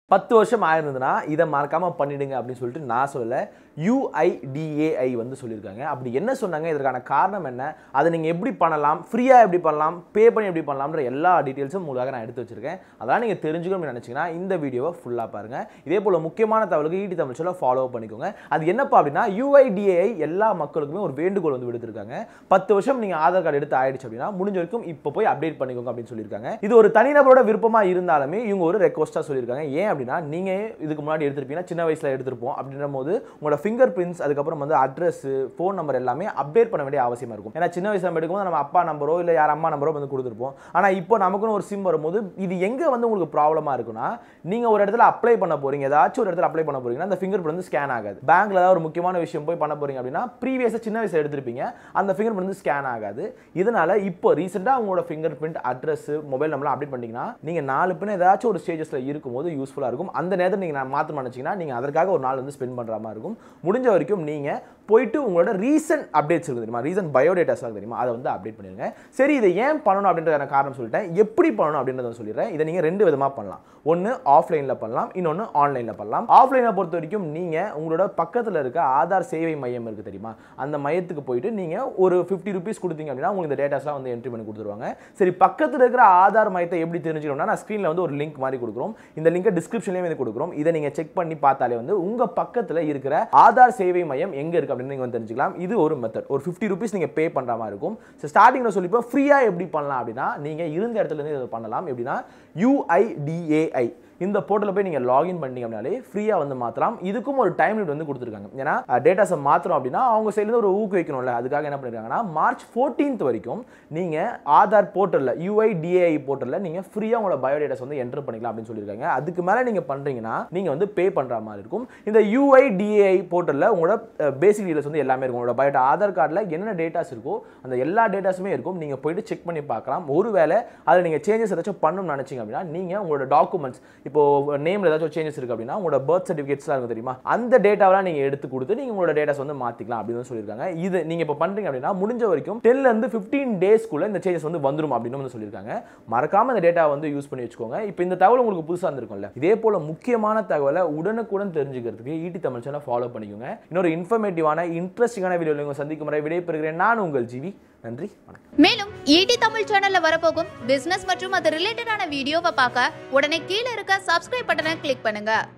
பத்து வருஷம் ஆயிருந்ததுன்னா இதை மறக்காம பண்ணிடுங்க அப்படின்னு சொல்லிட்டு நான் சொல்லல யுஐடிஏஐ வந்து சொல்லியிருக்காங்க அப்படி என்ன சொன்னாங்க இதற்கான காரணம் என்ன அதை நீங்கள் எப்படி பண்ணலாம் ஃப்ரீயாக எப்படி பண்ணலாம் பே பண்ணி எப்படி பண்ணலாம்ன்ற எல்லா டீட்டெயில்ஸும் உங்களுக்காக நான் எடுத்து வச்சிருக்கேன் அதெல்லாம் நீங்கள் தெரிஞ்சுக்கணும்னு நினச்சிங்கன்னா இந்த வீடியோவை ஃபுல்லாக பாருங்கள் இதே போல் முக்கியமான தகவலுக்கு ஈடி தமிழ் சொல்ல ஃபாலோ பண்ணிக்கோங்க அது என்னப்பா அப்படின்னா யுஐடிஏஐ எல்லா மக்களுக்குமே ஒரு வேண்டுகோள் வந்து விடுத்திருக்காங்க பத்து வருஷம் நீங்கள் ஆதார் கார்டு எடுத்து ஆயிடுச்சு அப்படின்னா முடிஞ்ச வரைக்கும் இப்போ போய் அப்டேட் பண்ணிக்கோங்க அப்படின்னு சொல்லியிருக்காங்க இது ஒரு தனிநபரோட விருப்பமாக இருந்தாலுமே இவங்க ஒரு ரெக்வஸ்ட்டாக சொல்லியிருக்காங்க ஏன் அப்படின்னா நீங்கள் இதுக்கு முன்னாடி எடுத்திருப்பீங்கன்னா சின்ன வயசில் எடுத்திருப்போம் அப்படின்ற போது உங்களோட ஃபிங்கர் பிரிண்ட்ஸ் அதுக்கப்புறம் வந்து அட்ரஸ் ஃபோன் நம்பர் எல்லாமே அப்டேட் பண்ண வேண்டிய அவசியமாக இருக்கும் ஏன்னா சின்ன வயசுல நம்ம எடுக்கும்போது நம்ம அப்பா நம்பரோ இல்லை யார் அம்மா நம்பரோ வந்து கொடுத்துருப்போம் ஆனால் இப்போ நமக்குன்னு ஒரு சிம் வரும்போது இது எங்கே வந்து உங்களுக்கு ப்ராப்ளமாக இருக்குன்னா நீங்கள் ஒரு இடத்துல அப்ளை பண்ண போறீங்க ஏதாச்சும் ஒரு இடத்துல அப்ளை பண்ண போறீங்கன்னா அந்த ஃபிங்கர் பிரிண்ட் வந்து ஸ்கேன் ஆகாது பேங்க்ல ஏதாவது ஒரு முக்கியமான விஷயம் போய் பண்ண போறீங்க அப்படின்னா ப்ரீவியஸாக சின்ன வயசுல எடுத்திருப்பீங்க அந்த ஃபிங்கர் பிரிண்ட் வந்து ஸ்கேன் ஆகாது இதனால இப்போ ரீசெண்டாக உங்களோட ஃபிங்கர் பிரிண்ட் அட்ரஸ் மொபைல் நம்பர்லாம் அப்டேட் பண்ணிட்டீங்கன்னா நீங்கள் நாலு பின்ன ஏதாச்சும் ஒரு ஸ்டேஜஸில் இருக்கும்போது யூஸ்ஃபுல்லாக இருக்கும் அந்த நேரத்தில் நீங்கள் நான் மாற்ற நினச்சிங்கன்னா நீங்கள் அதற்காக ஒரு நாள் வந்து ஸ்பெண்ட் பண்ணுற மாதிரி இருக்கும் முடிஞ்ச வரைக்கும் நீங்கள் போயிட்டு உங்களோட ரீசன்ட் அப்டேட்ஸ் இருக்குது தெரியுமா ரீசன்ட் பயோடேட்டாஸ் தெரியுமா அதை வந்து அப்டேட் பண்ணிடுங்க சரி இதை ஏன் பண்ணணும் அப்படின்றத காரணம் சொல்லிட்டேன் எப்படி பண்ணணும் அப்படின்றத சொல்லிடுறேன் இதை நீங்கள் ரெண்டு விதமாக பண்ணலாம் ஒன்று ஆஃப்லைனில் பண்ணலாம் இன்னொன்று ஆன்லைனில் பண்ணலாம் ஆஃப்லைனை பொறுத்த வரைக்கும் நீங்கள் உங்களோட பக்கத்தில் இருக்க ஆதார் சேவை மையம் இருக்குது தெரியுமா அந்த மையத்துக்கு போயிட்டு நீங்கள் ஒரு ஃபிஃப்டி ருபீஸ் கொடுத்தீங்க அப்படின்னா உங்களுக்கு இந்த டேட்டாஸ்லாம் வந்து என்ட்ரி பண்ணி கொடுத்துருவாங்க சரி பக்கத்தில் இருக்கிற ஆதார் மையத்தை எப்படி தெரிஞ்சுக்கணும்னா நான் ஸ்க்ரீனில் வந்து ஒரு லிங்க் மாதிரி கொடுக்குறோம் இந்த லிங்கை டிஸ்கிரிப்ஷன்லேயும் வந்து கொடுக்குறோம் இதை நீங்கள் செக் பண்ணி பார்த்தாலே வந்து உங்கள் பக்கத்தில் இருக்கிற ஆதார் சேவை மையம் எங்கே இருக்குது அப்படின்னு நீங்கள் வந்து தெரிஞ்சுக்கலாம் இது ஒரு மெத்தட் ஒரு ஃபிஃப்டி ருபீஸ் நீங்கள் பே பண்ணுற மாதிரி இருக்கும் ஸோ ஸ்டார்டிங்கில் சொல்லிப்போம் ஃப்ரீயாக எப்படி பண்ணலாம் அப்படின்னா நீங்கள் இருந்த இடத்துல இருந்து இதை பண்ணலாம் எப்படின்னா யூஐடிஏஐ இந்த போர்ட்டலில் போய் நீங்கள் லாகின் பண்ணீங்க அப்படின்னாலே ஃப்ரீயாக வந்து மாற்றலாம் இதுக்கும் ஒரு டைம் லிமிட் வந்து கொடுத்துருக்காங்க ஏன்னா டேட்டாஸை மாற்றணும் அப்படின்னா அவங்க சைட்லேருந்து ஒரு ஊக்குவிக்கணும்ல அதுக்காக என்ன பண்ணிருக்காங்கன்னா மார்ச் ஃபோர்டீன்த் வரைக்கும் நீங்கள் ஆதார் போர்ட்டலில் யூஐடிஏஐ போர்ட்டலில் நீங்கள் ஃப்ரீயாக உங்களோட பயோடேட்டாஸ் வந்து என்டர் பண்ணிக்கலாம் அப்படின்னு சொல்லியிருக்காங்க அதுக்கு மேலே நீங்கள் பண்ணுறீங்கன்னா நீங்கள் வந்து பே பண்ணுற மாதிரி இருக்கும் இந்த யூஐடிஏஐ போர்ட்டலில் உங்களோட பேசிக் டீடைல்ஸ் வந்து எல்லாமே இருக்கும் உங்களோட பயோடா ஆதார் கார்டில் என்னென்ன டேட்டாஸ் இருக்கோ அந்த எல்லா டேட்டாஸுமே இருக்கும் நீங்கள் போயிட்டு செக் பண்ணி பார்க்கலாம் ஒருவேளை அதில் நீங்கள் சேஞ்சஸ் ஏதாச்சும் பண்ணணும்னு நினச்சிங்க அப்படின்னா நீங்கள் உங்களோட டாக்குமெண்ட்ஸ் இப்போ நேமில் ஏதாச்சும் சேஞ்சஸ் இருக்குது அப்படின்னா உங்களோட பர்த் சர்டிஃபிகேட்ஸ்லாம் இருக்கும் தெரியுமா அந்த டேட்டாவெலாம் நீங்கள் எடுத்து கொடுத்து நீங்கள் உங்களோட டேட்டாஸ் வந்து மாற்றிக்கலாம் அப்படின்னு வந்து சொல்லியிருக்காங்க இது நீங்கள் இப்போ பண்ணுறீங்க அப்படின்னா முடிஞ்ச வரைக்கும் டென்லேருந்து ஃபிஃப்டீன் டேஸ்க்குள்ளே இந்த சேஞ்சஸ் வந்து வந்துடும் அப்படின்னு வந்து சொல்லியிருக்காங்க மறக்காம இந்த டேட்டா வந்து யூஸ் பண்ணி வச்சுக்கோங்க இப்போ இந்த தகவல் உங்களுக்கு புதுசாக இருந்திருக்கும்ல இதே போல் முக்கியமான தகவலை உடனுக்குடன் தெரிஞ்சுக்கிறதுக்கு ஈடி தமிழ் சேனல் ஃபாலோ பண்ணிக்கோங்க இன்னொரு இன்ஃபர்மேட்டிவான இன்ட்ரெஸ்டிங்கான வீடியோவில் உங்களை சந்திக்கும் முறை விடைபெறுகிறேன் நான் உங்கள் ஜிவி நன்றி வணக்கம் மேலும் ஈடி தமிழ் சேனல்ல வரப்போகும் பிசினஸ் மற்றும் அது ரிலேட்டடான வீடியோவை பார்க்க உடனே கீழே இருக்க சப்ஸ்கிரைப் பட்டனை கிளிக் பண்ணுங்க